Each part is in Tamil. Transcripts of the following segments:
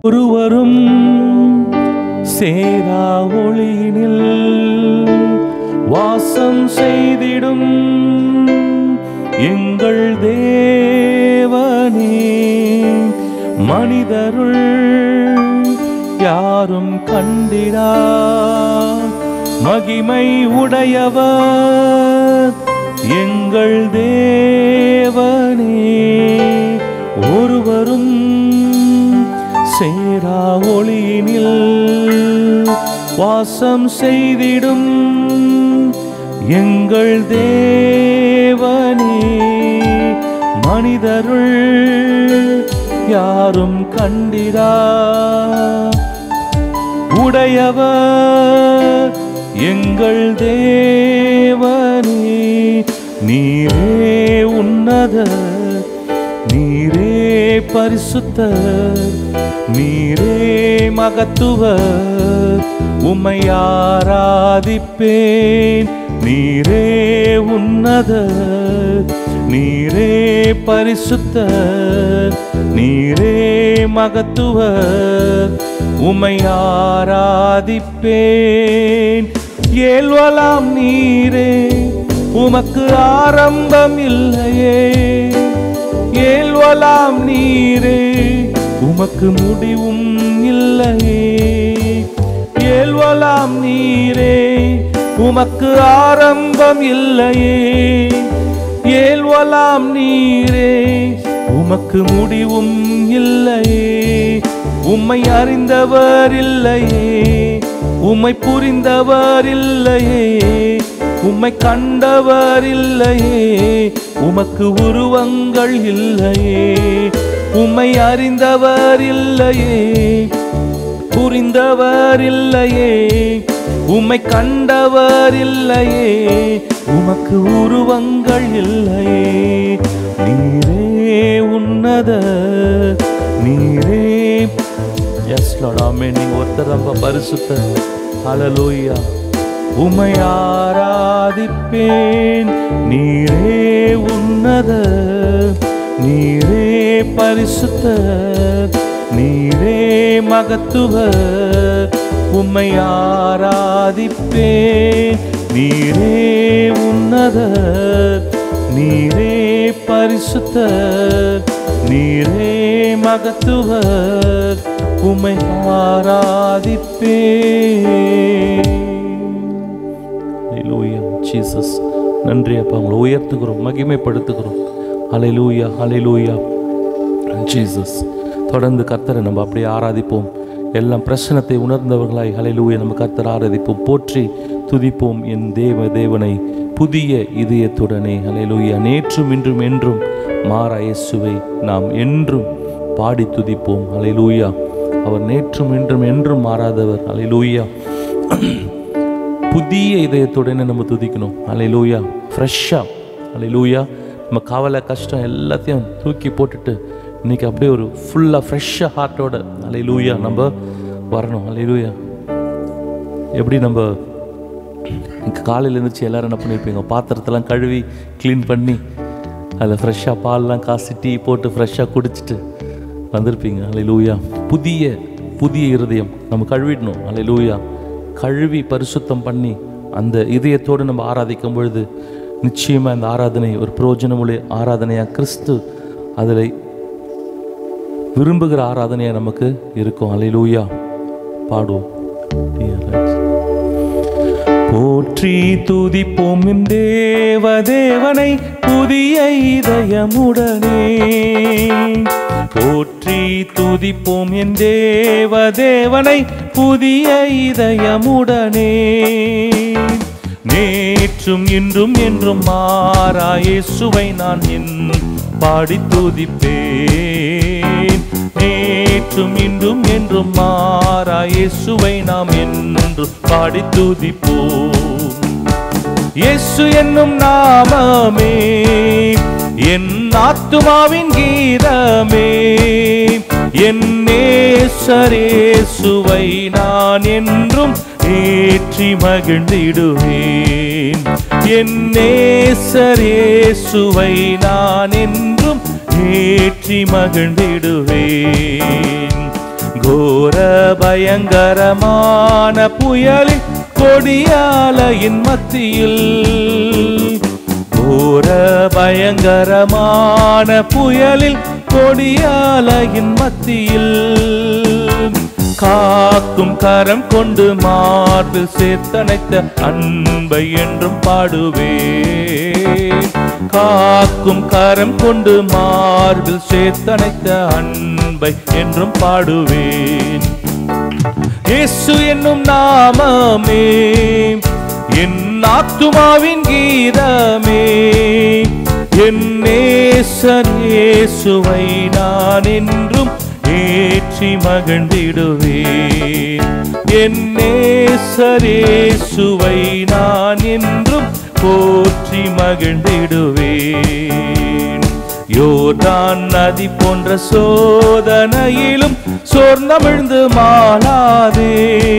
ஒருவரும் சேரா ஒளியினில் வாசம் செய்திடும் எங்கள் தேவனே மனிதருள் யாரும் கண்டிடா மகிமை உடையவர் எங்கள் தேவனே ஒருவரும் சேரா ஒளியினில் வாசம் செய்திடும் எங்கள் தேவனே மனிதருள் யாரும் கண்டிடா உடையவர் எங்கள் தேவனே நீரே உன்னதர் நீரே பரிசுத்தர் நீரே மகத்துவர் உம்மை ஆராதிப்பேன் நீரே உன்னதர் நீரே பரிசுத்தர் நீரே மகத்துவர் உம்மை ஆராதிப்பேன் ஏழ்வலாம் நீரே உமக்கு ஆரம்பம் இல்லையே ஏழ்வலாம் நீரே உமக்கு முடிவும் இல்லையே ஏழ்வலாம் நீரே உமக்கு ஆரம்பம் இல்லையே ஏழ்வலாம் நீரே உமக்கு முடிவும் இல்லையே உம்மை அறிந்தவர் இல்லையே உம்மை புரிந்தவர் இல்லையே உம்மை கண்டவர் இல்லையே உமக்கு உருவங்கள் இல்லையே உம்மை அறிந்தவர் இல்லையே புரிந்தவர் இல்லையே உம்மை கண்டவர் இல்லையே உமக்கு உருவங்கள் இல்லையே நீரே உன்னத நீரே எஸ் லார்ட் ஆமே நீங்க ஒருத்தர் ரொம்ப பரிசுத்த ஹalleluya உம்மை ஆராதிப்பேன் நீரே உன்னத நீரே பரிசுத்த நீரே மகத்துவர் உம்மை ஆராதிப்பேன் நீரே உன்னதர் நீரே பரிசுத்தர் நீரே மகத்துவர் உம்மை ஆராதிப்பேன் ஜீசஸ் நன்றி அப்பா உங்களை உயர்த்துகிறோம் மகிமைப்படுத்துகிறோம் அலைலூயா அலைலூயா ஜீசஸ் தொடர்ந்து கர்த்தரை நம்ம அப்படியே ஆராதிப்போம் எல்லாம் பிரச்சனத்தை உணர்ந்தவர்களாய் ஹalleluya நம்ம கர்த்தரை ஆராதிப்போம் போற்றி துதிப்போம் என் தேவ தேவனை புதிய இதயத்துடனே ஹalleluya நேற்றும் இன்றும் என்றும் மாறா இயேசுவை நாம் என்றும் பாடி துதிப்போம் ஹalleluya அவர் நேற்றும் இன்றும் என்றும் மாறாதவர் ஹalleluya புதிய இதயத்துடனே நம்ம துதிக்கணும் ஹalleluya ஃப்ரெஷ்ஷாக ஹalleluya நம்ம கவலை கஷ்டம் எல்லாத்தையும் தூக்கி போட்டுட்டு இன்னைக்கு அப்படியே ஒரு ஃபுல்லாக ஃப்ரெஷ்ஷாக ஹார்ட்டோட ஹalleluya நம்ம வரணும் ஹalleluya எப்படி நம்ம காலையில் எழுந்திரிச்சு எல்லாரும் என்ன பண்ணியிருப்பீங்க பாத்திரத்தெல்லாம் கழுவி க்ளீன் பண்ணி அதில் ஃப்ரெஷ்ஷாக பால்லாம் காசு டீ போட்டு ஃப்ரெஷ்ஷாக குடிச்சிட்டு வந்திருப்பீங்க ஹalleluya புதிய புதிய இருதயம் நம்ம கழுவிடணும் ஹalleluya கழுவி பரிசுத்தம் பண்ணி அந்த இதயத்தோடு நம்ம ஆராதிக்கும் பொழுது நிச்சயமாக அந்த ஆராதனை ஒரு பிரயோஜனமுள்ள ஆராதனையாக கிறிஸ்து அதில் விரும்புகிற ஆராதனையாக நமக்கு இருக்கும் ஹalleluya பாடுவோம் Dear Lord. போற்றி துதிப்போம் என் தேவ தேவனை புதிய இதயமுடனே போற்றி துதிப்போம் என் தேவ தேவனை புதிய இதயமுடனே நேற்றும் இன்றும் என்றும் மாறா இயேசுவை நான் என் பாடி துதிப்பேன் நேற்றும் இன்றும் என்றும் மாறா இயேசுவை நாம் என்று பாடி துதிப்போம் இயேசு என்னும் நாமமே என் ஆத்துமாவின் கீதமே என் நேசரேசுவை நான் என்றும் ஏற்றி மகிழ்ந்திடுவேன் என் நேசரேசுவை நான் என்றும் ஏற்றி மகிழ்ந்திடுவேன் கோ பயங்கரமான புயலின் கொடியாலையின் மத்தியில் கோர பயங்கரமான புயலில் கொடியாலையின் மத்தியில் காக்கும் கரம் கொண்டு மார்பில் சேர்த்தனைத்த அன்பை என்றும் பாடுவேன் காக்கும் கரம் கொண்டு மார்பில் சேர்த்தனைத்த அன்பை என்றும் பாடுவேன் இயேசு என்னும் நாமமே என் ஆத்துமாவின் கீதமே என் நேசர் இயேசுவை நான் என்றும் ஏற்றி மகிழ்ந்திடுவேன் என் நேசர் இயேசுவை நான் என்றும் போற்றி மகிழ்ந்திடுவேன் யோர்தான் நதி போன்ற சோதனையிலும் சோர்ந்தமிழ்ந்து மாளாதே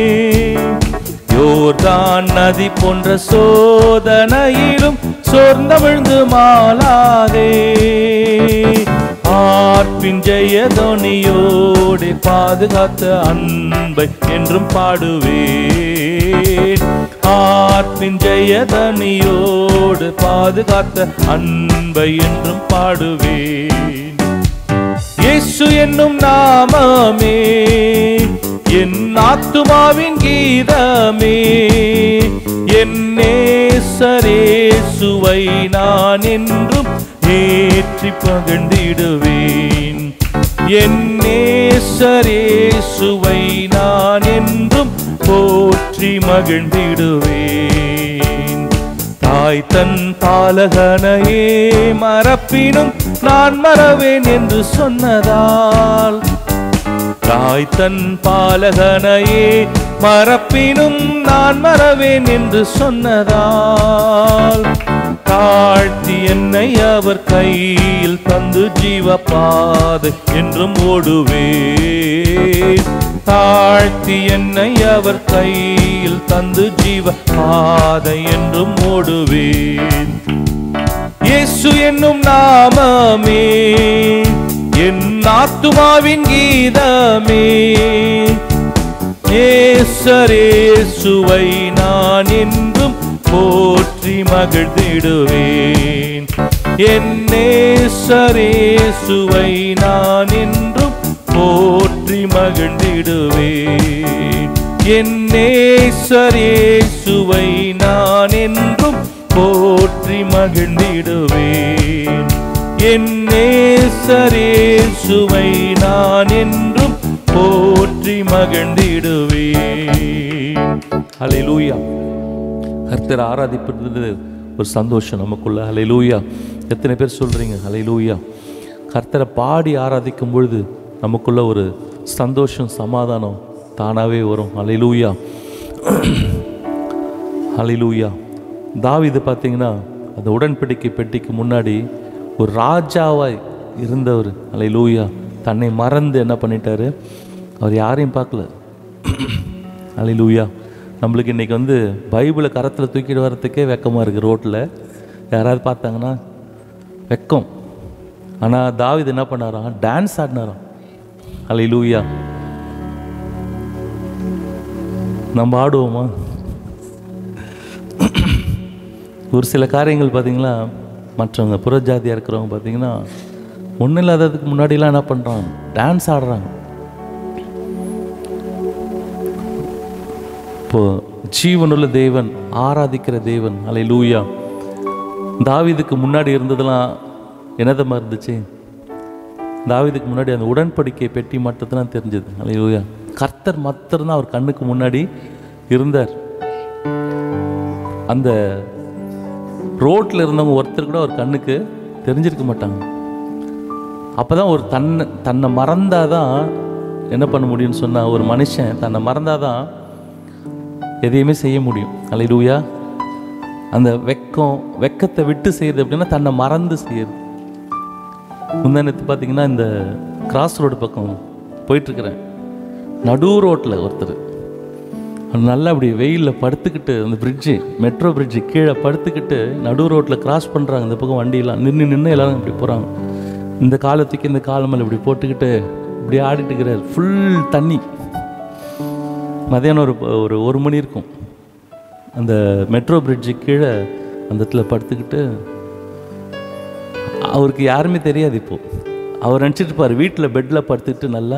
யோர்தான் நதி போன்ற சோதனையிலும் சோர்ந்தமிழ்ந்து மாளாதே ஆர்ப்பின் ஜெயதொனியோடு பாதுகாத்த அன்பை என்றும் பாடுவேன் ஆர்ப்பின் ஜெயதனியோடு பாதுகாத்த அன்பை என்றும் பாடுவேன் இயேசு என்னும் நாமமே என் ஆத்துமாவின் கீதமே என் நேசரேசுவை நான் என்றும் ஏற்றி பகிர்ந்திடுவேன் என் நேசரேசுவை நான் என்றும் போற்றி மகிழ்ந்திடுவேன் தாய் தன் பாலகனையே மறப்பினும் நான் மறவேன் என்று சொன்னதால் தாய் தன் பாலகனையே மறப்பினும் நான் மறவேன் என்று சொன்னதால் தாழ்த்தி என்னை அவர் கையில் தந்து ஜீவ பாதை என்றும் ஓடுவேன் தாழ்த்தி என்னை அவர் கையில் தந்து ஜீவ பாதை என்றும் ஓடுவேன் இயேசு என்னும் நாமமே என் ஆத்துமாவின் கீதமே ஏசரேசுவை நான் என்றும் போற்றி மகிழ்ந்திடுவேன் என் நேசரேசுவை நான் என்றும் போற்றி மகிழ்ந்திடுவேன் என் நேசரேசுவை நான் என்றும் போற்றி மகிழ்ந்திடுவேன் என் நேசரேசுவை நான் என்றும் போற்றி மகிழ்ந்திடுவேன் ஹalleluya கர்த்தர் ஆராதிப்பது ஒரு சந்தோஷம் நமக்குள்ள ஹalleluya எத்தனை பேர் சொல்றீங்க ஹalleluya கர்த்தரை பாடி ஆராதிக்கும் பொழுது நமக்குள்ள ஒரு சந்தோஷம் சமாதானம் தானாவே வரும் ஹalleluya ஹalleluya தாவீது பார்த்தீங்கன்னா அந்த உடன்படிக்கை பெட்டிக்கு முன்னாடி ஒரு ராஜாவாய் இருந்தவர் ஹalleluya தன்னை மறந்து என்ன பண்ணிட்டாரு அவர் யாரையும் பார்க்கல ஹalleluya நம்மளுக்கு இன்றைக்கி வந்து பைபிளை கரத்தில் தூக்கிட்டு வர்றதுக்கே வெக்கமாக இருக்குது ரோட்டில் யாராவது பார்த்தாங்கன்னா வெக்கம் ஆனால் தாவீது என்ன பண்ணாராம் டான்ஸ் ஆடினாராம் ஹalleluya நம்ம ஆடுவோமா ஒரு சில காரியங்கள் பார்த்தீங்களா மற்றவங்க புறஜாதியாக இருக்கிறவங்க பார்த்தீங்கன்னா ஒன்றும் இல்லாததுக்கு முன்னாடிலாம் என்ன பண்ணுறாங்க டான்ஸ் ஆடுறாங்க இப்போ ஜீவனுள்ள தேவன் ஆராதிக்கிற தேவன் அலை லூயா தாவீதுக்கு முன்னாடி இருந்ததெல்லாம் என்னதமாக இருந்துச்சு தாவீதுக்கு முன்னாடி அந்த உடன்படிக்கை பெட்டி மட்டும்தான் தெரிஞ்சது அலை லூயா கர்த்தர் மாத்திரம்தான் அவர் கண்ணுக்கு முன்னாடி இருந்தார் அந்த ரோட்டில் இருந்தவங்க ஒருத்தர் கூட ஒரு கண்ணுக்கு தெரிஞ்சிருக்க மாட்டாங்க அப்போ தான் ஒரு தன்னை தன்னை மறந்தாதான் என்ன பண்ண முடியும்னு சொன்னால் ஒரு மனுஷன் தன்னை மறந்தாதான் எதையுமே செய்ய முடியும் அல்லையா அந்த வெக்கம் வெக்கத்தை விட்டு செய்யுது அப்படின்னா தன்னை மறந்து செய்யுது முந்தானத்து பார்த்தீங்கன்னா இந்த கிராஸ் ரோடு பக்கம் போயிட்டுருக்கிறேன் நடு ரோட்டில் ஒருத்தர் அவர் நல்லா அப்படி வெயிலில் படுத்துக்கிட்டு அந்த பிரிட்ஜு மெட்ரோ பிரிட்ஜு கீழே படுத்துக்கிட்டு நடு ரோட்டில் கிராஸ் பண்ணுறாங்க இந்த பக்கம் வண்டியெல்லாம் நின்று நின்று எல்லாரும் இப்படி போகிறாங்க இந்த காலத்துக்கு இந்த காலம் மேலே இப்படி போட்டுக்கிட்டு இப்படி ஆடிட்டு இருக்கிறார் ஃபுல் தண்ணி மதியானம் ஒரு ஒரு ஒரு மணி இருக்கும் அந்த மெட்ரோ பிரிட்ஜு கீழே அந்த இடத்துல படுத்துக்கிட்டு அவருக்கு யாருமே தெரியாது இப்போ அவர் நினச்சிட்டு இருப்பார் வீட்டில் பெட்டில் படுத்துக்கிட்டு நல்லா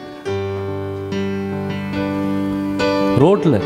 ரோட்டில்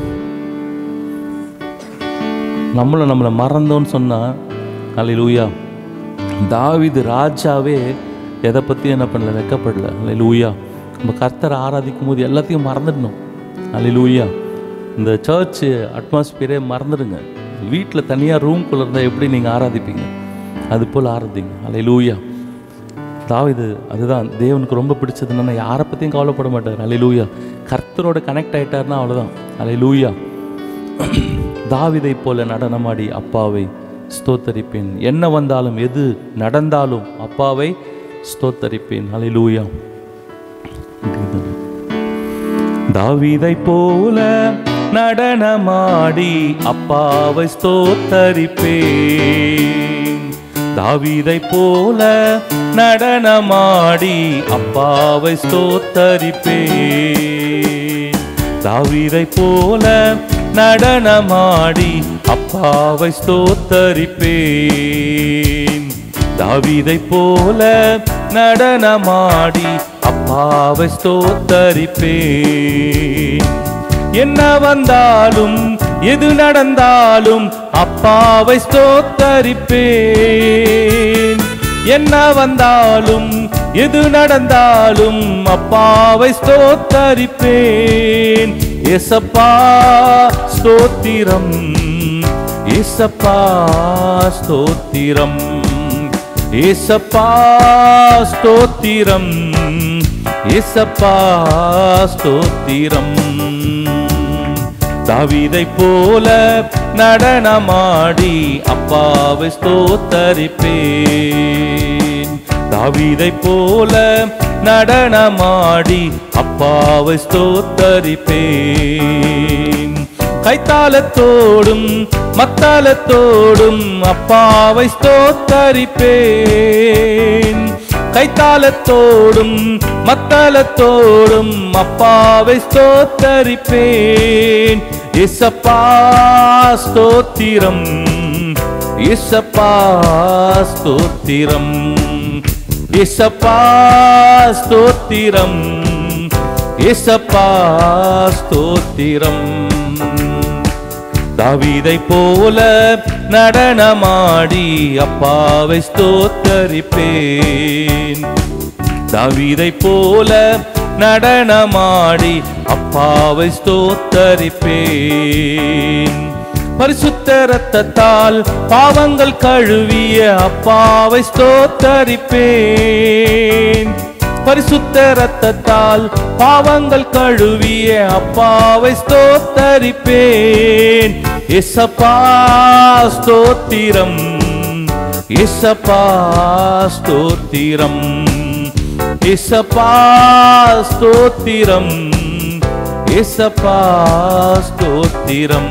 நம்மளும் நம்மளை மறந்தோன்னு சொன்னால் அலையிலூயா தாவீது ராஜாவே எதை பற்றியும் என்ன பண்ணல வெக்கப்படல அலையிலூயா நம்ம கர்த்தரை ஆராதிக்கும் போது எல்லாத்தையும் மறந்துடணும் அலையிலூயா இந்த சர்ச் அட்மாஸ்பியரே மறந்துடுங்க வீட்டில் தனியாக ரூம்குள்ளே இருந்தால் எப்படி நீங்கள் ஆராதிப்பீங்க அது போல் ஆராதிங்க அலையிலூயா தாவிது அதுதான் தேவனுக்கு ரொம்ப பிடிச்சது என்னன்னா யாரை பற்றியும் கவலைப்பட மாட்டார் அலையிலூயா கர்த்தரோட கனெக்ட் ஆயிட்டாருன்னா அவ்வளோதான் அலையிலூயா தாவிதை போல நடனமாடி அப்பாவை ஸ்தோத்தரிப்பேன் என்ன வந்தாலும் எது நடந்தாலும் அப்பாவை ஸ்தோத்தரிப்பேன் அலையிலூயா தாவீதை போல நடனமாடி அப்பாவை ஸ்தோத்தரிப்பேன் தாவீதை போல நடனமாடி அப்பாவை ஸ்தோத்தரிப்பேன் தாவீதை போல நடனமாடி அப்பாவை ஸ்தோத்தரிப்பேன் தாவீதை போல நடனமாடி அப்பாவை ஸ்தோத்தரிப்பேன் என்ன வந்தாலும் எது நடந்தாலும் அப்பாவை ஸ்தோத்தரிப்பேன் என்ன வந்தாலும் எது நடந்தாலும் அப்பாவை ஸ்தோத்தரிப்பேன் ஏசப்பா ஸ்தோத்திரம் ஏசப்பா ஸ்தோத்திரம் ஏசப்பா ஸ்தோத்திரம் ஏசப்பா ஸ்தோத்திரம் தாவீதை போல நடனமாடி அப்பாவை ஸ்தோத்தரிப்பேன் தாவீதை போல நடனமாடி அப்பாவை ஸ்தோத்தரிப்பேன் கைத்தாளத்தோடும் மத்தாளத்தோடும் அப்பாவை ஸ்தோத்தரிப்பேன் கைத்தாளத்தோடும் மத்தாளத்தோடும் அப்பாவை ஸ்தோத்தரிப்பேன் இசப்பா ஸ்தோத்திரம் இசப்பா ஸ்தோத்திரம் இசப்பா ஸ்தோத்திரம் இசப்பா ஸ்தோத்திரம் தாவீதை போல நடனமாடி அப்பாவை ஸ்தோத்தரிப்பேன் தாவீதை போல நடனமாடி அப்பாவை ஸ்தோத்தரிப்பேன் பரிசுத்த ரத்தத்தால் பாவங்கள் கழுவிய அப்பாவை ஸ்தோத்தரிப்பேன் பரிசுத்த ரத்தத்தால் பாவங்கள் கழுவிய அப்பாவை ஸ்தோத்தரிப்பேன் இசப்பா ஸ்தோத்திரம் இசப்பா ஸ்தோத்திரம் இசப்பா ஸ்தோத்திரம் இசப்பா ஸ்தோத்திரம்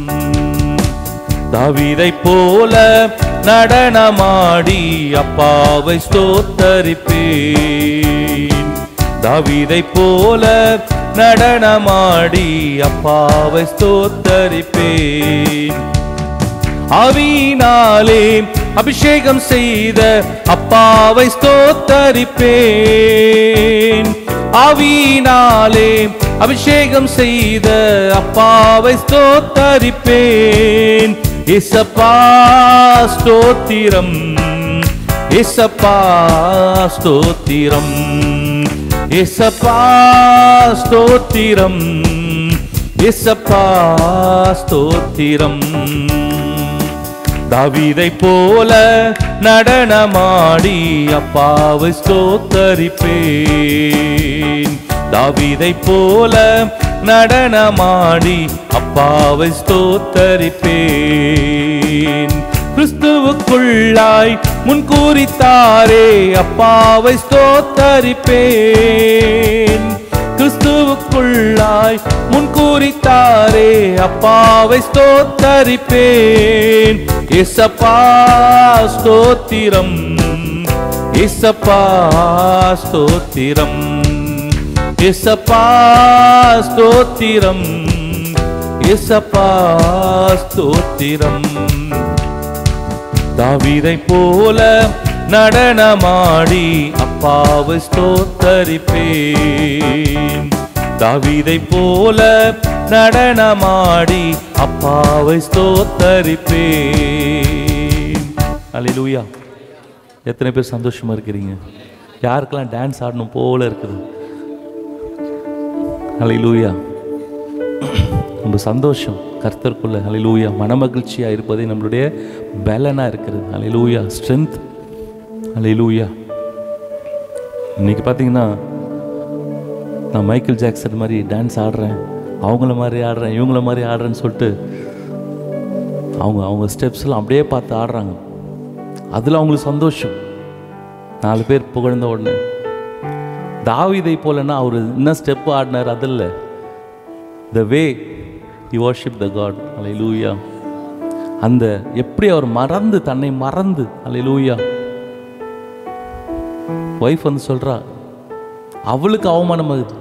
தாவீதை போல நடனமாடி அப்பாவை ஸ்தோத்தரிப்பேன் தாவீதை போல நடனமாடி அப்பாவை ஸ்தோத்தரிப்பேன் ஆவியினாலே அபிஷேகம் செய்த அப்பாவை ஸ்தோத்தரிப்பேன் ஆவியினாலே அபிஷேகம் செய்த அப்பாவை ஸ்தோத்தரிப்பேன் இசப்பா ஸ்தோத்திரம் இசப்பா ஸ்தோத்திரம் இசப்பா ஸ்தோத்திரம் இசப்பா ஸ்தோத்திரம் தாவீதை போல நடனமாடி அப்பாவை ஸ்தோத்தரிப்பேன் தாவீதை போல நடனமாடி அப்பாவை ஸ்தோத்தரிப்பேன் கிறிஸ்துவுக்குள்ளாய் முன்கூறித்தாரே அப்பாவை ஸ்தோத்தரிப்பேன் கிறிஸ்துவுக்குள்ளாய் முன்கூறித்தாரே அப்பாவை ஸ்தோத்தரிப்பேன் இசப்பா ஸ்தோத்திரம் இசப்பா ஸ்தோத்திரம் இசப்பா ஸ்தோத்திரம் இசப்பா ஸ்தோத்திரம் தாவீதை போல நடனமாடி அப்பாவை ஸ்தோத்தரிப்பேன் தாவீதை போல நடனமாடி அப்பாவை ஸ்தோத்தரிப்பேன் அல்லேலூயா எத்தனை பேர் சந்தோஷமா இருக்கிறீங்க யாருக்கெல்லாம் டான்ஸ் ஆடணும் போல இருக்குது அல்லேலூயா ரொம்ப சந்தோஷம் கர்த்தருக்குள்ள ஹalleluya மனமகிழ்ச்சியா இருப்பதே நம்மளுடைய பலனா இருக்கிறது ஹalleluya ஸ்ட்ரென்த் ஹalleluya இன்னைக்கு பார்த்தீங்கன்னா நான் மைக்கேல் ஜாக்சன் மாதிரி டான்ஸ் ஆடுறேன் அவங்கள மாதிரி ஆடுறேன் இவங்கள மாதிரி ஆடுறேன்னு சொல்லிட்டு அவங்க அவங்க ஸ்டெப்ஸ்லாம் அப்படியே பார்த்து ஆடுறாங்க அதில் அவங்களுக்கு சந்தோஷம் நாலு பேர் புகழ்ந்த உடனே தாவீதை போலன்னா அவர் என்ன ஸ்டெப் ஆடினார் அது இல்லை the way you worship the God hallelujah அந்த எப்படி அவர் மறந்து தன்னை மறந்து அல்லேலூயா ஒய்ஃப் வந்து சொல்றா அவளுக்கு அவமானம் ஆகுது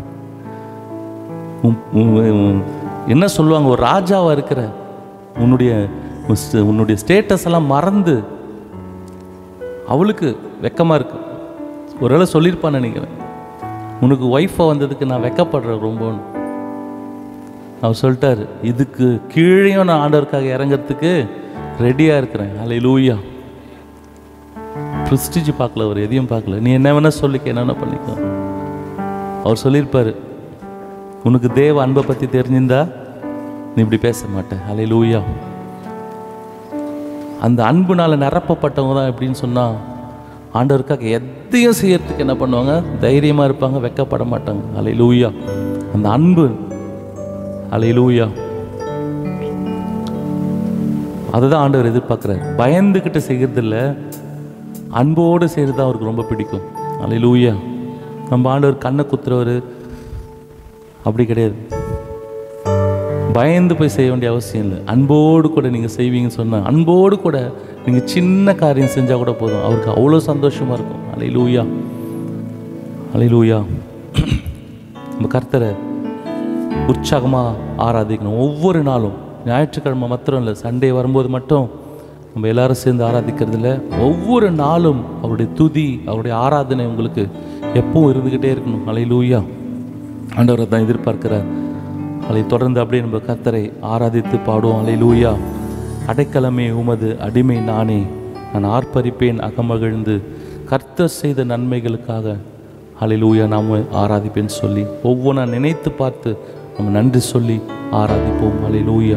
உன்- உன்- உன்- என்ன சொல்லுவாங்க ஒரு ராஜாவா இருக்கிற உன்னுடைய உன் ஸ்ட- உன்னுடைய ஸ்டேட்டஸ் எல்லாம் மறந்து அவளுக்கு வெக்கமா இருக்கு ஒருவேளை சொல்லியிருப்பான்னு நினைக்கிறேன் உனக்கு ஒய்ஃபா வந்ததுக்கு நான் வெக்கப்படுறேன் ரொம்பன்னு அவர் சொல்லிட்டாரு இதுக்கு கீழேயும் நான் ஆண்டவருக்காக இறங்கறதுக்கு ரெடியா இருக்கிறேன் அலை லூயா ப்ரிஸ்டிஜ் பார்க்கல அவர் எதையும் பார்க்கல நீ என்ன வேணா சொல்லிக்க என்னென்ன பண்ணிக்கோ அவர் சொல்லியிருப்பாரு உனக்கு தேவ அன்பை பத்தி தெரிஞ்சிருந்தா நீ இப்படி பேச மாட்ட அலை லூயா அந்த அன்புனால நிரப்பப்பட்டவங்க தான் எப்படின்னு சொன்னா ஆண்டவருக்காக எதையும் செய்யறதுக்கு என்ன பண்ணுவாங்க தைரியமா இருப்பாங்க வெக்கப்பட மாட்டாங்க அலை லூயா அந்த அன்பு அலையிலூயா அதுதான் ஆண்டவர் எதிர்பார்க்குறாரு பயந்துக்கிட்டு செய்கிறது இல்ல அன்போடு செய்கிறது தான் அவருக்கு ரொம்ப பிடிக்கும் அலையிலூயா நம்ம ஆண்டவர் கண்ணை குத்துறவர் அப்படி கிடையாது பயந்து போய் செய்ய வேண்டிய அவசியம் இல்லை அன்போடு கூட நீங்கள் செய்வீங்கன்னு சொன்னால் அன்போடு கூட நீங்கள் சின்ன காரியம் செஞ்சால் கூட போதும் அவருக்கு அவ்வளோ சந்தோஷமாக இருக்கும் அலையிலூயா அலையிலூயா நம்ம கர்த்தரை உற்சாகமாக ஆராதிக்கணும் ஒவ்வொரு நாளும் ஞாயிற்றுக்கிழமை மாத்திரம் இல்லை சண்டே வரும்போது மட்டும் நம்ம எல்லாரும் சேர்ந்து ஆராதிக்கிறதுல ஒவ்வொரு நாளும் அவருடைய துதி அவருடைய ஆராதனை உங்களுக்கு எப்பவும் இருந்துக்கிட்டே இருக்கணும் அலையிலூயா ஆண்டவரை தான் எதிர்பார்க்கிறார் அதை தொடர்ந்து அப்படியே நம்ம கர்த்தரை ஆராதித்து பாடுவோம் அலையிலூயா அடைக்கலமே உமது அடிமை நானே நான் ஆர்ப்பரிப்பேன் அகமகிழ்ந்து கர்த்தர் செய்த நன்மைகளுக்காக ஹalleluya நாம ஆராதிப்பேன்னு சொல்லி ஒவ்வொன்றா நினைத்து பார்த்து நம்ம நன்றி சொல்லி ஆராதிப்போம் ஹalleluya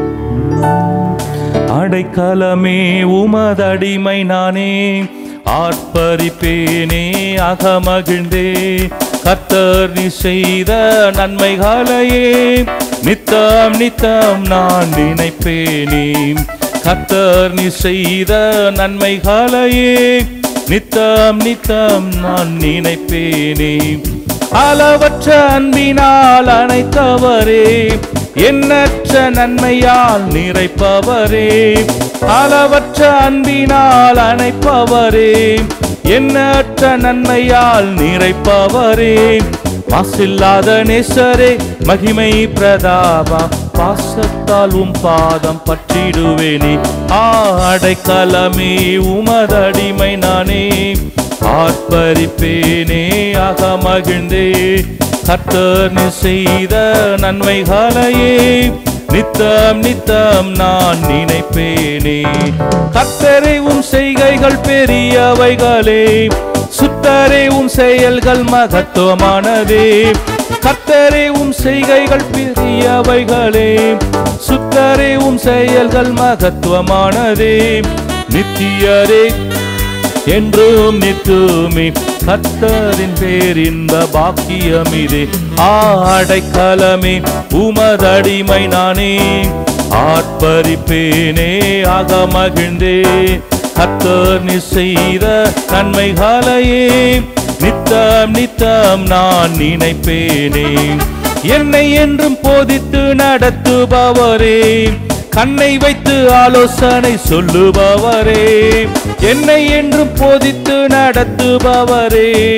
அடைக்கலமே உமதடிமை நானே ஆர்ப்பரிப்பேனே அகமகிழ்ந்தே கர்த்தர் நீ செய்த நன்மைகளையே நித்தம் நித்தம் நான் நினைப்பேனே கர்த்தர் நீ செய்த நன்மைகளையே நித்தம் நித்தம் நான் நினைப்பேனே அளவற்ற அன்பினால் அணைத்தவரே எண்ணற்ற நன்மையால் நிறைப்பவரே அளவற்ற அன்பினால் அணைப்பவரே எண்ணற்ற நன்மையால் நிறைப்பவரே மாசில்லாத நேசரே மகிமை பிரதாபா பாசத்தால் உம் பாதம் பற்றிடுவேனே ஆடைக்கலமே உமதடிமை நானே ஆர்ப்பரிப்பேனே அகமகிழ்ந்தே கர்த்தர் நீ செய்த நன்மைகளையே நித்தம் நித்தம் நான் நினைப்பேனே கர்த்தரை உம் செய்கைகள் பெரியவைகளே சுத்தரே உம் செயல்கள் மகத்துவமானதே கர்த்தரே உம் செய்கைகள் பெரியவைகளே சுத்தரே உம் செயல்கள் மகத்துவமானதே நித்தியரே என்றும் நித்துமே கர்த்தரின் பேரின்ப பாக்கியமிதே ஆடைக்கலமே உமதடிமை நானே ஆர்ப்பரிப்பேனே அகமகிழ்ந்தே கர்த்தர் நீ செய்த நன்மைகளையே நித்தம் நித்தம் நான் நினைப்பேனே என்னை என்றும் போதித்து நடத்துபவரே கண்ணை வைத்து ஆலோசனை சொல்லுபவரே என்னை என்றும் போதித்து நடத்துபவரே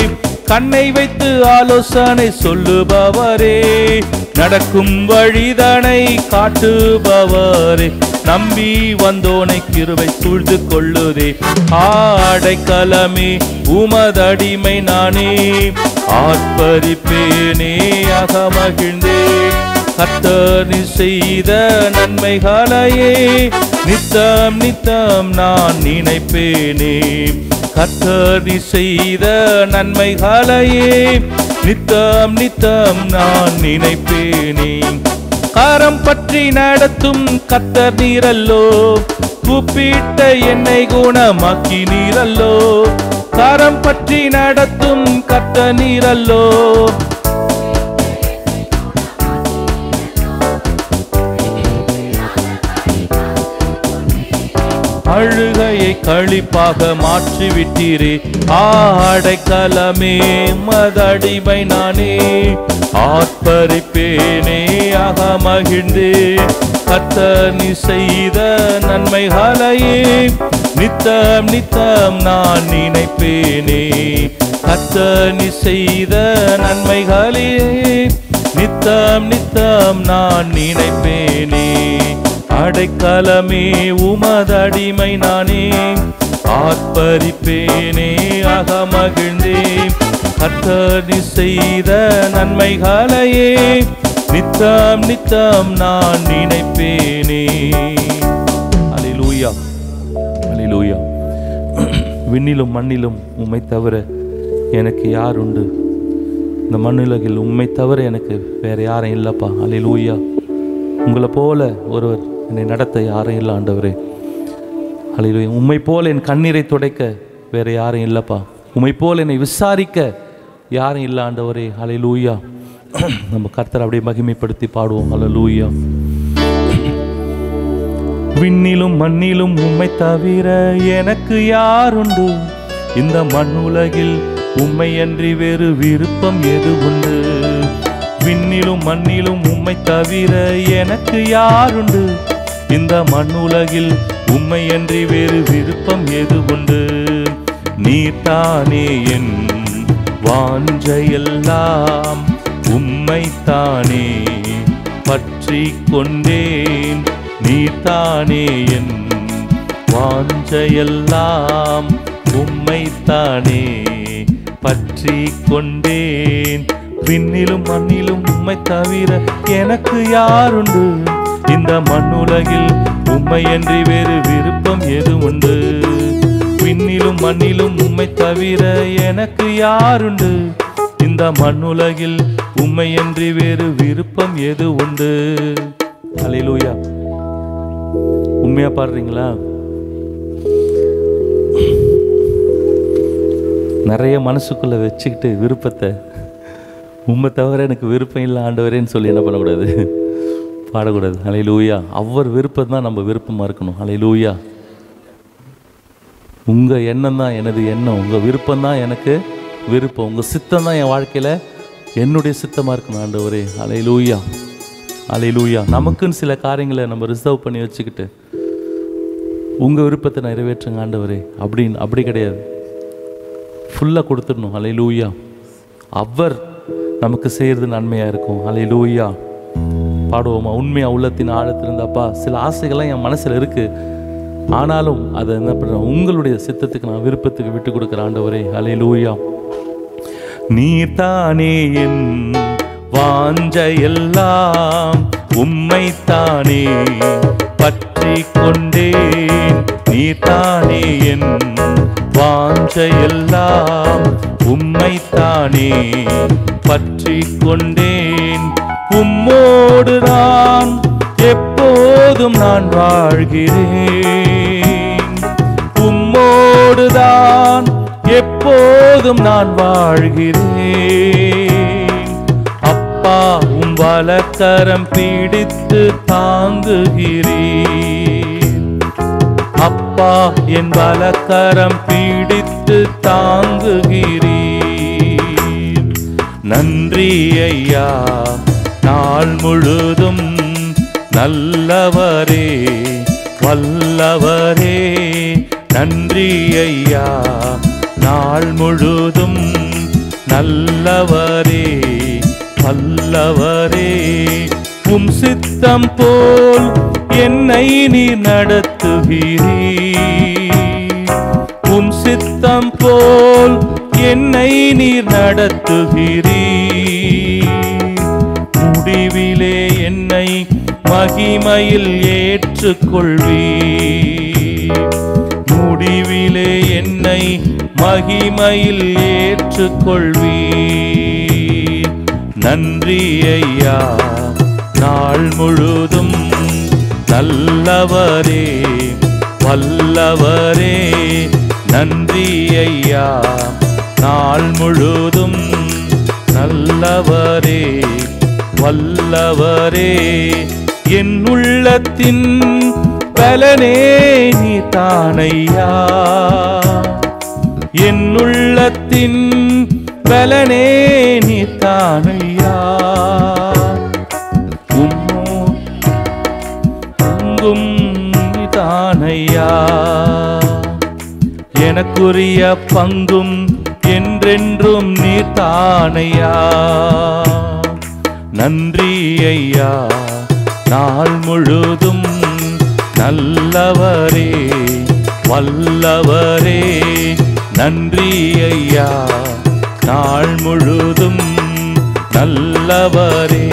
கண்ணை வைத்து ஆலோசனை சொல்லுபவரே நடக்கும் வழிதனை காட்டுபவரே நம்பி வந்தோனை கிருபை சூழ்ந்து கொள்ளுதே ஆடைக்கலமே உமதடிமை நானே ஆர்ப்பரிப்பேனே அகமகிழ்ந்தேன் கத்தனி செய்த நன்மைகளையே நித்தம் நித்தம் நான் நினைப்பேனே கத்தனி செய்த நன்மைகளையே நித்தம் நித்தம் நான் நினைப்பேனே கரம் பற்றி நடத்தும் கத்தர் நீரல்லோ கூப்பிட்ட என்னை குணமாக்கி நீரல்லோ கரம் பற்றி நடத்தும் கத்த நீரல்லோ அழுகையை கழிப்பாக மாற்றி விட்டீரே ஆடைக்கலமே மதடிமை நானே ஆர்ப்பரிப்பேனே ஆக மகிழ்ந்தே கத்தனி செய்த நன்மைகளையே நித்தம் நித்தம் நான் நினைப்பேனே கத்தனி செய்த நன்மைகளையே நித்தம் நித்தம் நான் நினைப்பேனே அடைக்கலமே உமதடிமை நானே ஆர்ப்பரிப்பேனே அகமகிழ்ந்தே கத்தனி செய்த நன்மைகளையே நித்தம் நித்தம் நான் நினைப்பேனே அலிலூயா அலிலூயா விண்ணிலும் மண்ணிலும் உம்மை தவிர எனக்கு யார் உண்டு இந்த மண்ணுலகில் உம்மை தவிர எனக்கு வேற யாரும் இல்லைப்பா அலிலூயா உங்களை போல ஒருவர் என்னை நடத்த யாரும் இல்லை ஆண்டவரே அலையிலுயா உம்மை போல என் கண்ணீரை துடைக்க வேற யாரும் இல்லைப்பா உம்மை போல என்னை விசாரிக்க யாரும் இல்லை ஆண்டவரே அலையிலூயா நம்ம கர்த்தரை அப்படியே மகிமைப்படுத்தி பாடுவோம் அலலூயா விண்ணிலும் மண்ணிலும் உம்மை தவிர எனக்கு யாருண்டு இந்த மண்ணுலகில் உம்மை அன்றி வேறு விருப்பம் எது உண்டு விண்ணிலும் மண்ணிலும் உம்மை தவிர எனக்கு யாருண்டு இந்த மண்ணுலகில் உம்மை அன்றி வேறு விருப்பம் எது உண்டு நீர்தானே என் வாஞ்சையெல்லாம் உம்மைத்தானே பற்றி கொண்டேன் நீர்தானே என் வாஞ்சையெல்லாம் உம்மைத்தானே பற்றி கொண்டேன் விண்ணிலும் மண்ணிலும் உம்மை தவிர எனக்கு யாருண்டு இந்த மண்ணுலகில் உம்மையன்றி வேறு விருப்பம் எது உண்டு விண்ணிலும் மண்ணிலும் உம்மை தவிர எனக்கு யாருண்டு இந்த மண்ணுலகில் உம்மையன்றி வேறு விருப்பம் எது உண்டு அலையிலூயா உண்மையா பாடுறீங்களா நிறைய மனசுக்குள்ள வச்சுக்கிட்டு விருப்பத்தை உண்மை தவிர எனக்கு விருப்பம் இல்லை ஆண்டவரேன்னு சொல்லி என்ன பண்ணக்கூடாது பாடக்கூடாது அலையிலூயா அவர் விருப்பம் தான் நம்ம விருப்பமாக இருக்கணும் அலையிலூயா உங்கள் எண்ணம் தான் எனது எண்ணம் உங்கள் விருப்பம் தான் எனக்கு விருப்பம் உங்கள் சித்தம் தான் என் வாழ்க்கையில் என்னுடைய சித்தமாக இருக்கணும் ஆண்டவரே அலையிலூயா அலையிலூயா நமக்குன்னு சில காரியங்களை நம்ம ரிசர்வ் பண்ணி வச்சுக்கிட்டு உங்கள் விருப்பத்தை நிறைவேற்றுங்க ஆண்டவரே அப்படின்னு அப்படி கிடையாது ஃபுல்லாக கொடுத்துடணும் அலையிலூயா அவர் நமக்கு செய்கிறது நன்மையாக இருக்கும் அலையிலூயா பாடுவோமா உண்மையா உள்ளத்தின் ஆழத்திலிருந்து அப்பா சில ஆசைகள்லாம் என் மனசில் இருக்குது ஆனாலும் அதை என்ன பண்ணுறேன் உங்களுடைய சித்தத்துக்கு நான் விருப்பத்துக்கு விட்டு கொடுக்குற ஆண்டவரே அலையிலூயா நீர்தானே என் வாஞ்சையெல்லாம் உம்மைத்தானே பற்றி கொண்டேன் நீர்தானே என் வாஞ்சையெல்லாம் உம்மைத்தானே பற்றி கொண்டேன் உம்மோடு நான் எப்போதும் நான் வாழ்கிறேன் உம்மோடுதான் எப்போதும் நான் வாழ்கிறேன் அப்பா உம் வலக்கரம் பிடித்து தாங்குகிறேன் அப்பா என் வலக்கரம் பிடித்து தாங்குகிறீர் நன்றி ஐயா நாள் முழுதும் நல்லவரே வல்லவரே நன்றி ஐயா நாள் முழுதும் நல்லவரே வல்லவரே உம் சித்தம் போல் என்னை நீர் நடத்துகிறீர் உம் சித்தம் போல் என்னை நீர் நடத்துகிறீர் முடிவிலே என்னை மகிமையில் ஏற்றுக்கொள்வீர் முடிவிலே என்னை மகிமையில் ஏற்றுக்கொள்வீர் நன்றி ஐயா நாள் முழுதும் நல்லவரே வல்லவரே நன்றி ஐயா நாள் முழுதும் நல்லவரே வல்லவரே என் உள்ளத்தின் பலனே நீ தானையா என் உள்ளத்தின் பலனே நீ தானையா உம்மோ எங்கும் தானையா எனக்குரிய பங்கும் என்றென்றும் நீர் தானையா நன்றி ஐயா நாள் முழுதும் நல்லவரே வல்லவரே நன்றி ஐயா நாள் முழுதும் நல்லவரே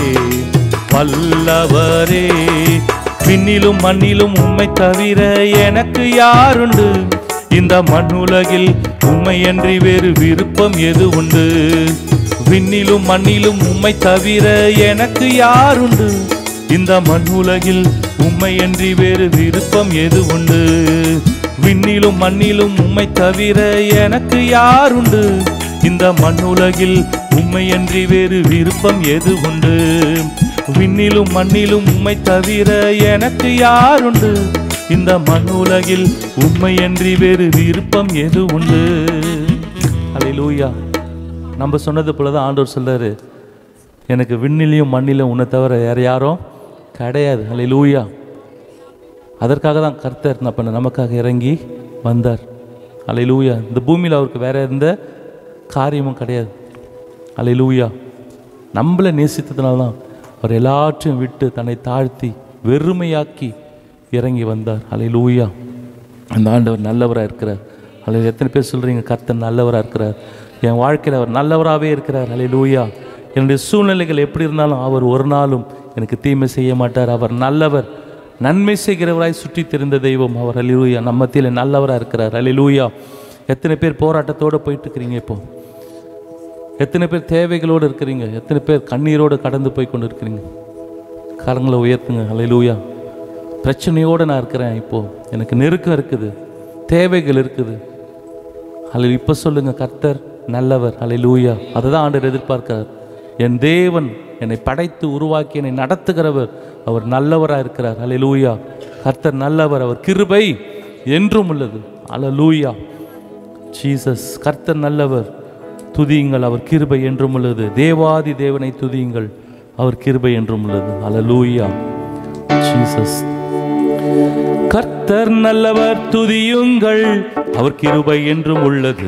வல்லவரே விண்ணிலும் மண்ணிலும் உம்மை தவிர எனக்கு யாருண்டு இந்த மண்ணுலகில் உம்மையன்றி வேறு விருப்பம் எது உண்டு விண்ணிலும் மண்ணிலும் உம்மை தவிர எனக்கு யாருண்டு இந்த மண்ணுலகில் உம்மையன்றி வேறு விருப்பம் எது உண்டு விண்ணிலும் மண்ணிலும் உம்மை தவிர எனக்கு யாருண்டு இந்த மண்ணுலகில் உம்மையன்றி வேறு விருப்பம் எது உண்டு விண்ணிலும் மண்ணிலும் உம்மை தவிர எனக்கு யாருண்டு இந்த மண்ணுலகில் உண்மையன்றி வேறு விருப்பம் எது உண்டு அல்லேலூயா நம்ம சொன்னது போல தான் ஆண்டவர் சொல்றாரு எனக்கு விண்ணிலையும் மண்ணிலும் உன்னை தவிர வேற யாரும் கிடையாது அல்லேலூயா அதற்காக தான் கர்த்தர் நான் பண்ண நமக்காக இறங்கி வந்தார் அல்லேலூயா இந்த பூமியில் அவருக்கு வேற எந்த காரியமும் கிடையாது அல்லேலூயா நம்மளை நேசித்ததுனால தான் அவர் எல்லாற்றையும் விட்டு தன்னை தாழ்த்தி வெறுமையாக்கி இறங்கி வந்தார் அல்லேலூயா அந்த ஆண்டவர் நல்லவராக இருக்கிறார் அல்லது எத்தனை பேர் சொல்கிறீங்க கர்த்தர் நல்லவராக இருக்கிறார் என் வாழ்க்கையில் அவர் நல்லவராகவே இருக்கிறார் அல்லேலூயா என்னுடைய சூழ்நிலைகள் எப்படி இருந்தாலும் அவர் ஒரு நாளும் எனக்கு தீமை செய்ய மாட்டார் அவர் நல்லவர் நன்மை செய்கிறவராய் சுற்றி தெரிந்த தெய்வம் அவர் அல்லேலூயா நம்ம மத்தியில் நல்லவராக இருக்கிறார் அல்லேலூயா எத்தனை பேர் போராட்டத்தோடு போயிட்டு இருக்கிறீங்க இப்போ எத்தனை பேர் தேவைகளோடு இருக்கிறீங்க எத்தனை பேர் கண்ணீரோடு கடந்து போய் கொண்டு இருக்கிறீங்க கரங்களை உயர்த்துங்க அல்லேலூயா பிரச்சனையோடு நான் இருக்கிறேன் இப்போது எனக்கு நெருக்கம் இருக்குது தேவைகள் இருக்குது அல்ல இப்போ சொல்லுங்க கர்த்தர் நல்லவர் அல்லேலூயா அதை தான் ஆண்டவர் எதிர்பார்க்கிறார் என் தேவன் என்னை படைத்து உருவாக்கி என்னை நடத்துகிறவர் அவர் நல்லவராக இருக்கிறார் அல்லேலூயா கர்த்தர் நல்லவர் அவர் கிருபை என்றும் உள்ளது அல்லேலூயா ஜீசஸ் கர்த்தர் நல்லவர் துதியுங்கள் அவர் கிருபை என்றும் உள்ளது தேவாதி தேவனை துதியுங்கள் அவர் கிருபை என்றும் உள்ளது அல்லேலூயா ஜீசஸ் கர்த்தர் நல்லவர் துதியுங்கள் அவர் கிருபை என்றும் உள்ளது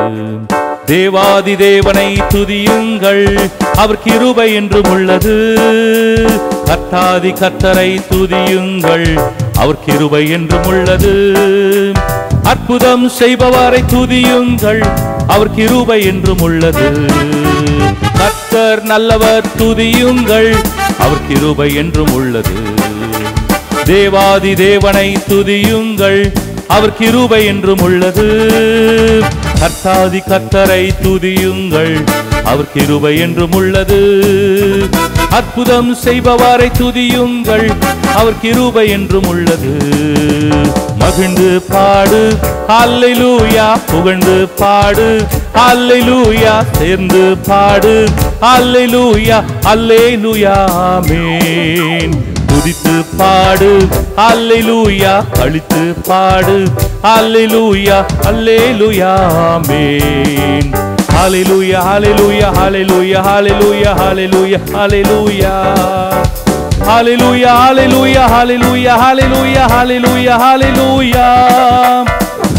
தேவாதி தேவனை துதியுங்கள் அவர் கிருபை என்றும் உள்ளது கர்த்தாதி கர்த்தரை துதியுங்கள் அவர் கிருபை என்றும் உள்ளது அற்புதம் செய்பவரை துதியுங்கள் அவர் கிருபை என்றும் உள்ளது கர்த்தர் நல்லவர் துதியுங்கள் அவர் கிருபை என்றும் உள்ளது தேவாதி தேவனை துதியுங்கள் அவர் கிருபை என்றும் உள்ளது கர்த்தாதி கர்த்தரை துதியுங்கள் அவர் கிருபை என்றும் உள்ளது அற்புதம் செய்பவரை துதியுங்கள் அவர் கிருபை என்றும் உள்ளது மகிழ்ந்து பாடு அல்லேலூயா புகழ்ந்து பாடு அல்லேலூயா சேர்ந்து பாடு அல்லேலூயா அல்லேலூயா ஆமென் துதித்து பாடு அல்லேலூயா அழித்து பாடு அல்லேலூயா அல்லேலூயா ஆமென் ஹalleluya hallelujah hallelujah hallelujah hallelujah hallelujah hallelujah hallelujah hallelujah hallelujah hallelujah hallelujah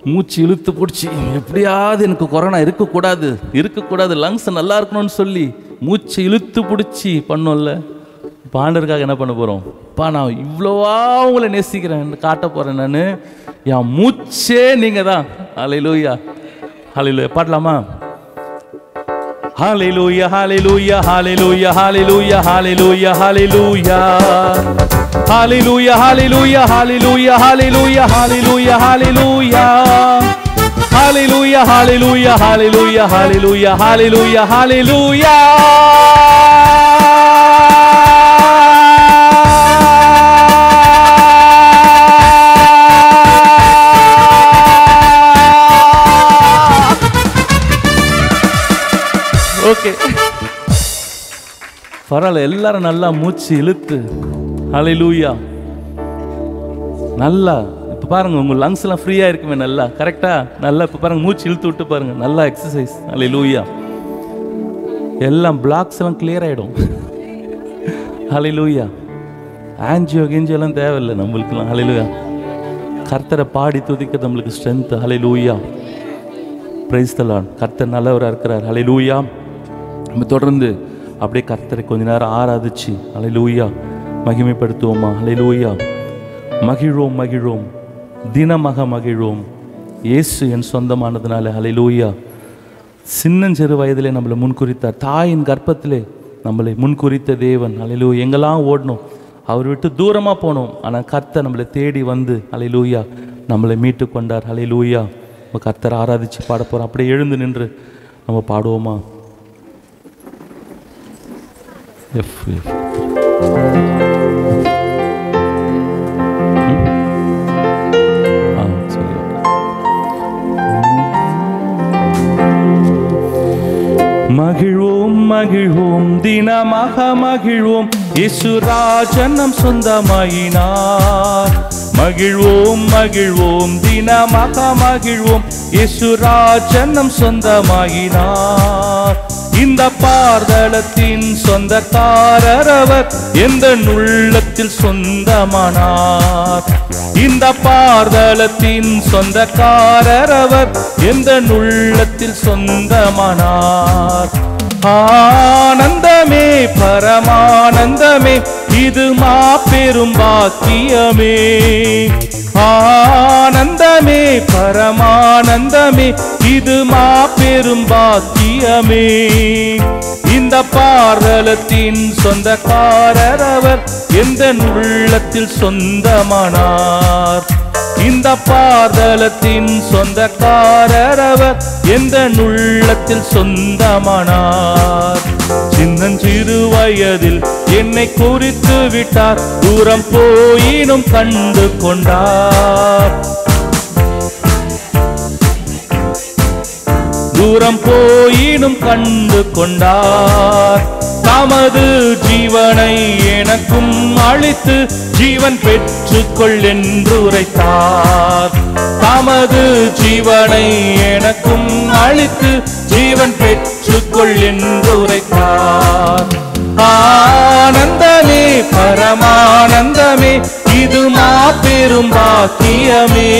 மூச்சு இழுத்து பிடிச்சி எப்படியாவது எனக்கு கொரோனா இருக்கக்கூடாது இருக்கக்கூடாது லங்ஸ் நல்லா இருக்கணும்னு சொல்லி மூச்சு இழுத்து பிடிச்சி பண்ணோம்ல இப்போ ஆண்டருக்காக என்ன பண்ண போகிறோம் பா நான் இவ்வளோவா உங்களை நேசிக்கிறேன் காட்ட போகிறேன் நான் என் மூச்சே நீங்கள் தான் அலையிலூயா அலையிலூயா பாடலாமா Hallelujah, hallelujah, hallelujah, hallelujah, hallelujah, hallelujah. Hallelujah, hallelujah, hallelujah, hallelujah, hallelujah, hallelujah. Hallelujah, hallelujah, hallelujah, hallelujah, hallelujah, hallelujah. Okay பரவாயில்ல எல்லாரும் நல்லா மூச்சு இழுத்து ஹalleluya நல்லா இப்போ பாருங்க உங்க லங்ஸ் எல்லாம் ஃப்ரீயா இருக்குமே நல்லா கரெக்டா நல்லா இப்போ பாருங்க மூச்சு இழுத்து விட்டு பாருங்க நல்லா எக்ஸசைஸ் ஹalleluya எல்லாம் பிளாக்ஸ் எல்லாம் கிளியர் ஆயிடும் ஹalleluya ஆன்ஜியோ கிஞ்சியோ எல்லாம் தேவையில்லை நம்மளுக்கெல்லாம் ஹalleluya கர்த்தரை பாடி துதிக்க நம்மளுக்கு ஸ்ட்ரென்த் ஹalleluya பிரைஸ் தலான் கர்த்தர் நல்லவராக இருக்கிறார் ஹalleluya நம்ம தொடர்ந்து அப்படியே கர்த்தரை கொஞ்ச நேரம் ஆராதிச்சு ஹalleluya மகிமைப்படுத்துவோமா ஹalleluya மகிழ்வோம் மகிழ்வோம் தினமாக மகிழ்வோம் இயேசு என் சொந்தமானதுனால ஹalleluya சின்னஞ்சிறு வயதிலே நம்மளை முன்குறித்தார் தாயின் கர்ப்பத்திலே நம்மளை முன்குறித்த தேவன் ஹalleluya எங்கெல்லாம் ஓடணும் அவர் விட்டு தூரமாக போனோம் ஆனால் கர்த்தர் நம்மளை தேடி வந்து ஹalleluya நம்மளை மீட்டு கொண்டார் ஹalleluya நம்ம கர்த்தரை ஆராதிச்சு பாட போகிறோம் அப்படியே எழுந்து நின்று நம்ம பாடுவோமா எஃப் எஃப் ஆ சரி ஓகே மகிழ்வோம் மகிழ்வோம் தினமாக மகிழ்வோம் இசுராஜன் நம் சொந்தமாயினார் மகிழ்வோம் மகிழ்வோம் தினமாக மகிழ்வோம் இசுராஜன் நம் சொந்தமாயினார் இந்த பார்தளத்தின் சொந்தக்காரர் அவர் எந்த உள்ளத்தில் சொந்தமானார் இந்த பார்தளத்தின் சொந்தக்காரர் அவர் எந்த உள்ளத்தில் சொந்தமானார் ஆனந்தமே பரமானந்தமே இது மாபெரும் பாக்கியமே ஆனந்தமே பரமானந்தமே இது மாபெரும் பாக்கியமே இந்த பார்தலத்தின் சொந்தக்காரர் அவர் எந்த உள்ளத்தில் சொந்தமானார் இந்த பார்தலத்தின் சொந்தக்காரர் அவர் எந்த உள்ளத்தில் சொந்தமானார் சின்னஞ்சிறு வயதில் என்னை குறித்து விட்டார் தூரம் போயினும் கண்டு கொண்டார் தூரம் போயினும் கண்டு கொண்டார் தமது ஜீவனை எனக்கும் அளித்து ஜீவன் பெற்றுக்கொள் என்று உரைத்தார் தமது ஜீவனை எனக்கும் அளித்து ஜீவன் பெற்றுக்கொள் என்று உரைத்தார் ஆனந்தமே பரமானந்தமே இது மாபெரும் பாக்கியமே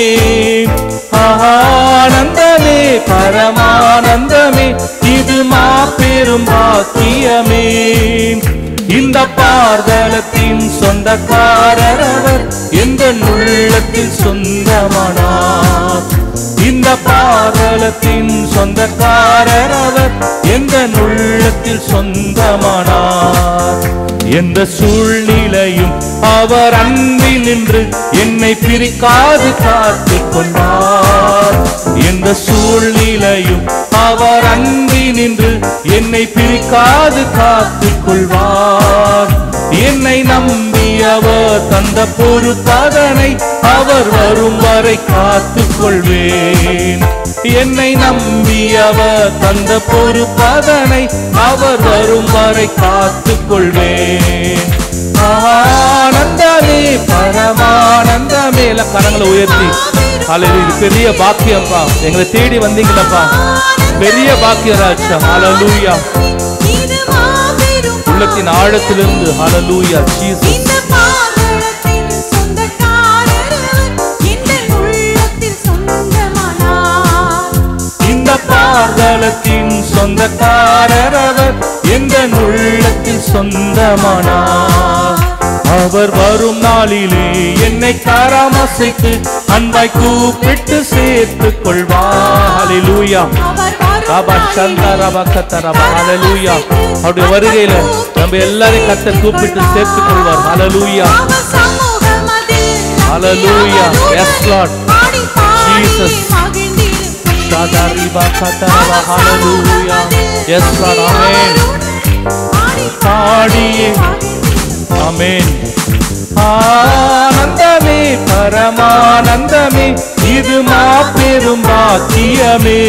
ஆனந்தமே பரமானந்தமே இது மாபெரும் பாக்கியமே இந்த பார்தலத்தின் சொந்தக்காரர் அவர் எந்த உள்ளத்தில் சொந்தமானார் இந்த பாதலத்தின் சொந்தக்காரர் அவர் எந்த உள்ளத்தில் சொந்தமானார் எந்த சூழ்நிலையும் அவர் அன்பில் நின்று என்னை பிரிக்காது காத்து கொண்டார் எந்த சூழ்நிலையும் அவர் அன்பில் நின்று என்னை பிரிக்காது காத்து கொள்வார் என்னை நம்பி அவர் தந்த பொறுத்ததனை அவர் வரும் வரை காத்து கொள்வேன் என்னை நம்பி அவர் தந்த பொறுப்பதனை அவர் வரும் வரை காத்து கொள்வேன் ஆனந்தமே பரமானந்தமே எல்லாம் கரங்களை உயர்த்தி அல்லது இது பெரிய பாக்கியம்ப்பா எங்களை தேடி வந்தீங்களப்பா பெரிய பாக்கியம் ராஜா ஹalleluya இது மாபெரும் உள்ளத்தின் ஆழத்திலிருந்து ஹalleluya ஜீசஸ் இந்த பாதலத்தின் சொந்தக்காரர் எங்கள் உள்ளத்தில் சொந்தமானார் பார்தலத்தின் சொந்தக்காரர் அவர் எந்த உள்ளத்தில் சொந்தமானார் அவர் வரும் நாளிலே என்னை காராமசைக்கு அன்பாய் கூப்பிட்டு சேர்த்துக் கொள்வார் ஹalleluya அவர் வரும் ராபா சந்தா ராபா கத்தா ராபா ஹalleluya அவருடைய வருகையில நம்ம எல்லாரையும் கத்த கூப்பிட்டு சேர்த்துக் கொள்வார் ஹalleluya அவர் சமூகமதில் Hallelujah. Yes, Lord. பாடி பாடி Jesus. மகிழ்ந்திருப்பேன். ஷாதா ரிபா கத்தா ராபா ஹalleluya yes lord amen பாடியே ஆமென் ஆனந்தமே பரமானந்தமே இது மாபெரும் பாக்கியமே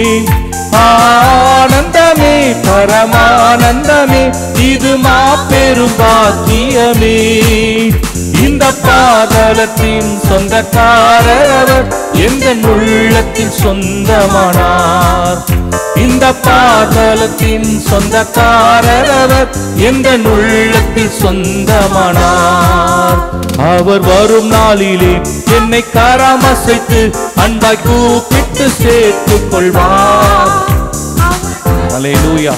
ஆனந்தமே பரமானந்தமே இது மாபெரும் பாக்கியமே இந்த பாதலத்தின் சொந்தக்காரர் அவர் எந்த உள்ளத்தில் சொந்தமானார் இந்த பாதலத்தின் சொந்தக்காரர் அவர் எந்த உள்ளத்தில் சொந்தமானார் அவர் வரும் நாளிலே என்னை காராமசைத்து அன்பாய் கூப்பிட்டு சேர்த்துக் கொள்வார் அலையூயா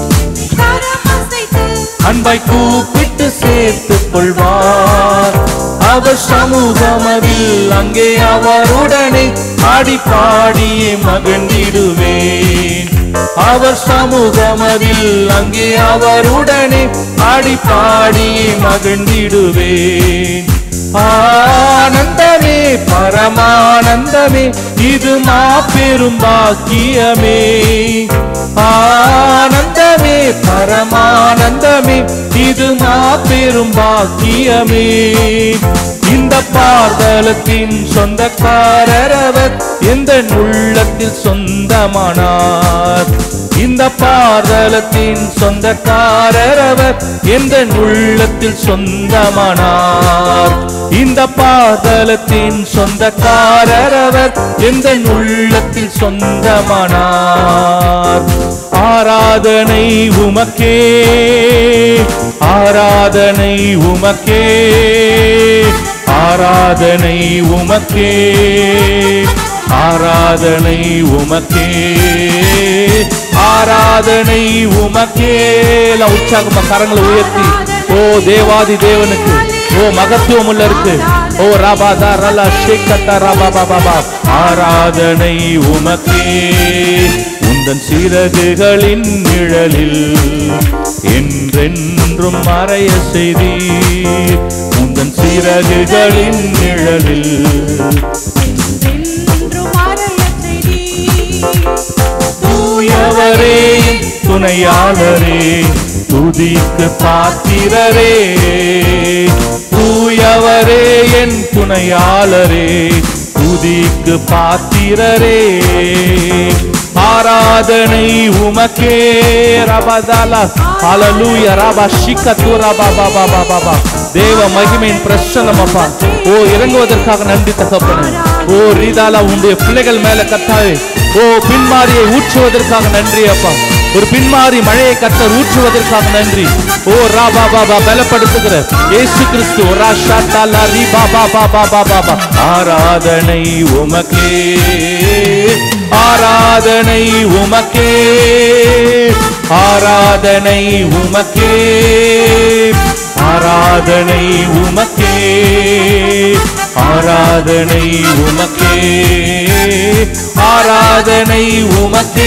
அன்பாய் கூப்பிட்டு சேர்த்துக் கொள்வார் அவர் சமூகமதில் அங்கே அவருடனே ஆடி பாடியே மகிழ்ந்திடுவேன் அவர் சமூகமதில் அங்கே அவருடனே ஆடி பாடியே மகிழ்ந்திடுவேன் ஆனந்தமே பரமானந்தமே இது மாபெரும் பாக்கியமே ஆனந்தமே பரமானந்தமே இது மாபெரும் பாக்கியமே இந்த பார்தலத்தின் சொந்தக்காரர் அவர் எந்த உள்ளத்தில் சொந்தமானார் இந்த பார்தலத்தின் சொந்தக்காரர் அவர் எந்த உள்ளத்தில் சொந்தமானார் இந்த பார்தலத்தின் சொந்தக்காரர் அவர் எந்த உள்ளத்தில் சொந்தமானார் ஆராதனை உமக்கே ஆராதனை உமக்கே ஆராதனை உமக்கே ஆராதனை உமக்கே ஆராதனை உமக்கே எல்லாம் உற்சாகமா கரங்களை உயர்த்தி ஓ தேவாதி தேவனுக்கு ஓ மகத்துவம் உள்ள இருக்கு ஓ ராபாதா ரலா ஷேக்கத்தா ராபா பாபா பா ஆராதனை உமக்கே உந்தன் சிறகுகளின் நிழலில் என்றென்றும் மறைய செய்தீர் உந்தன் சிறகுகளின் நிழலில் தூயவரே துணையாளரே துதிக்கு பாத்திரரே தூயவரே என் துணையாளரே துதிக்கு பாத்திரரே ஆராதனை உமக்கே ரபதாலா ஹalleluya ரபா ஷிக்கத்து ரபா பாபா பாபா பா தேவ மகிமையின் பிரசன்னம் அப்பா ஓ இறங்குவதற்காக நன்றி தகப்பனே ஓ ரீதாலா உன்னுடைய பிள்ளைகள் மேல கத்தாவே ஓ பின்மாரியை ஊற்றுவதற்காக நன்றி அப்பா ஒரு பின்மாரி மழையை கத்தர் ஊற்றுவதற்காக நன்றி ஓ ரா பா பா பா பலப்படுத்துகிற இயேசு கிறிஸ்து ரா ஷாட்டா லா ரீ பா பா பா பா பா பா பா ஆராதனை உமக்கே ஆராதனை உமக்கே ஆராதனை உமக்கே ஆராதனை உமக்கே ஆராதனை உமக்கே ஆராதனை உமக்கே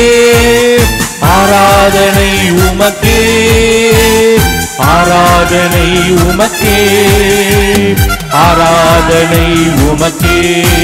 ஆராதனை உமக்கே ஆராதனை உமக்கே ஆராதனை உமக்கே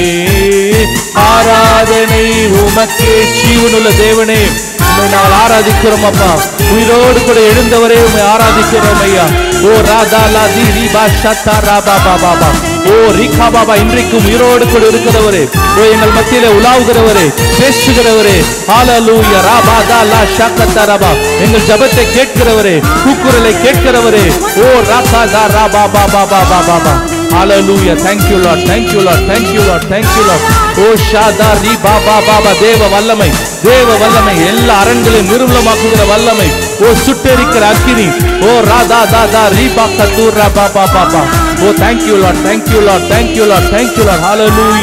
ஆராதனை உமக்கே ஜீவனுள்ள தேவனே உம்மை நாங்கள் ஆராதிக்கிறோம் அப்பா உயிரோடு கூட எழுந்தவரே உம்மை ஆராதிக்கிறோம் ஐயா ஓ ராதா லாதி ரீபா ஷத்தா ராபா பாபா பா ஓ ரீகா பாபா இன்றைக்கும் உயிரோடு கூட இருக்கிறவரே ஓ எங்கள் மத்தியில உலாவுகிறவரே பேசுகிறவரே ஹalleluya ராபா தா லா ஷக்கத்தா ராபா எங்கள் ஜெபத்தை கேட்கிறவரே கூக்குரலை கேட்கிறவரே ஓ ராபா தா Rafah Baba Baba Baba Hallelujah. Thank you, Lord. Thank you, Lord. Thank you, Lord. Thank you, Lord. ஓ ஷாதா ரீ பாபா பாபா தேவ வல்லமை தேவ வல்லமை எல்லா அரண்களையும் நிர்மலமாக்குகிற வல்லமை ஓ சுட்டெரிக்கிற அக்கினி ஓ ராதா தாதா ரீ பாக்கா தூர் ரா பாபா பாபா ஓ thank you, Lord. Thank you, Lord. Thank you, Lord. Thank you, Lord. Hallelujah.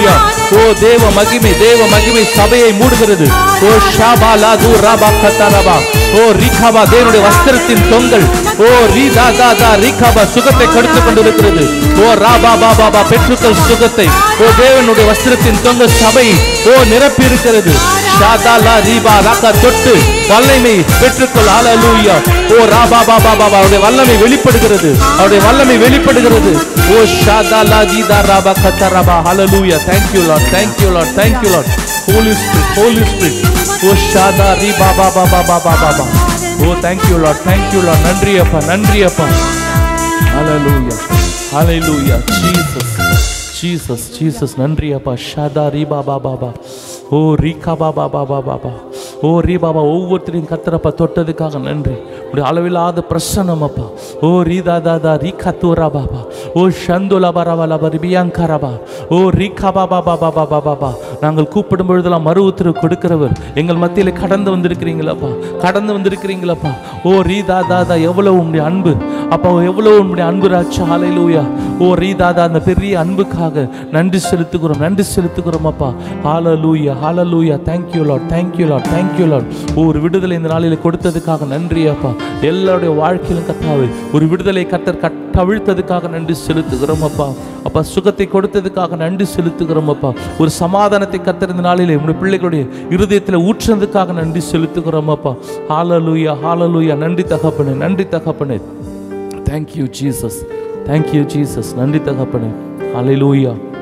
ஓ தேவ மகிமை தேவ மகிமை சபையை மூடுகிறது ஓ ஷாபா லா தூ ராபா கத்தாரபா ஓ ரீகாபா தேவனுடைய வஸ்திரத்தின் தொங்கல் ஓ ரீ தா தா தா ரீகாபா சுகத்தை கொடுத்து கொண்டிருக்கிறது ஓ ராபா பா பா பா பெற்றுக்கள் சுகத்தை ஓ தேவனுடைய வஸ்திரத்தின் தொங்க சபை ஓ நிரப்பி இருக்கிறது ஷாதா லா ரீபா ராக்கா தொட்டு வல்லமை பெற்றுக்கொள் ஹalleluya ஓ ராபா பா பா பா பா அவருடைய வல்லமை வெளிப்படுகிறது அவருடைய வல்லமை வெளிப்படுகிறது ஓ ஷாதா லா ஜீதா ராபா கத்தரபா ஹalleluya thank you lord thank you lord thank you lord holy spirit holy spirit ஓ ஷாதா ரீ பா பா பா பா பா பா பா பா ஓ thank you lord thank you lord நன்றி அப்பா நன்றி அப்பா ஹalleluya ஹalleluya jesus Jesus, Jesus, நன்றி அப்பா ஷதா ரீ பாபா பாபா ஓ ரீகா பாபா பாபா பாபா ஓ ரீ பாபா ஒவ்வொருத்தரையும் கத்திரப்பா தொட்டதுக்காக நன்றி உடைய அளவில்லாத பிரசன்னம் அப்பா ஓ ரீதா தாதா ரீகா தூரா பாபா ஓ ஷந்துலா பரவா லபா ரிபியாங்கரபா ஓ ரீகா பாபா பாபா பாபா பாபா நாங்கள் கூப்பிடும் பொழுதெல்லாம் மறு உத்தரவு கொடுக்கிறவர் எங்கள் மத்தியில் கடந்து வந்திருக்கிறீங்களப்பா கடந்து வந்திருக்கிறீங்களப்பா ஓ ரீதா தாதா எவ்வளவு உங்களுடைய அன்பு அப்பா எவ்வளவு உங்களுடைய அன்பு ராட்சா ஹalleluya ஓ ரீதாதா அந்த பெரிய அன்புக்காக நன்றி செலுத்துகிறோம் நன்றி செலுத்துகிறோம் அப்பா ஹalleluya ஹalleluya thank you lord thank you lord thank you lord ஒரு விடுதலை இந்த நாளில் கொடுத்ததுக்காக நன்றி அப்பா எல்லாருடைய வாழ்க்கையிலும் கத்தாவே ஒரு விடுதலை கத்தர் கட்டவிழ்த்ததுக்காக நன்றி செலுத்துகிறோம் அப்பா அப்பா சுகத்தை கொடுத்ததுக்காக நன்றி செலுத்துகிறோம் அப்பா ஒரு சமாதானத்தை கத்தர் இந்த நாளிலே உங்களுடைய பிள்ளைகளுடைய இருதயத்தில் ஊற்றுனதுக்காக நன்றி செலுத்துகிறோம் அப்பா ஹalleluya ஹalleluya நன்றி தகப்பனே நன்றி தகப்பனே தேங்க்யூ ஜீசஸ் தேங்க்யூ ஜீசஸ் நன்றி தகப்பனே ஹalleluya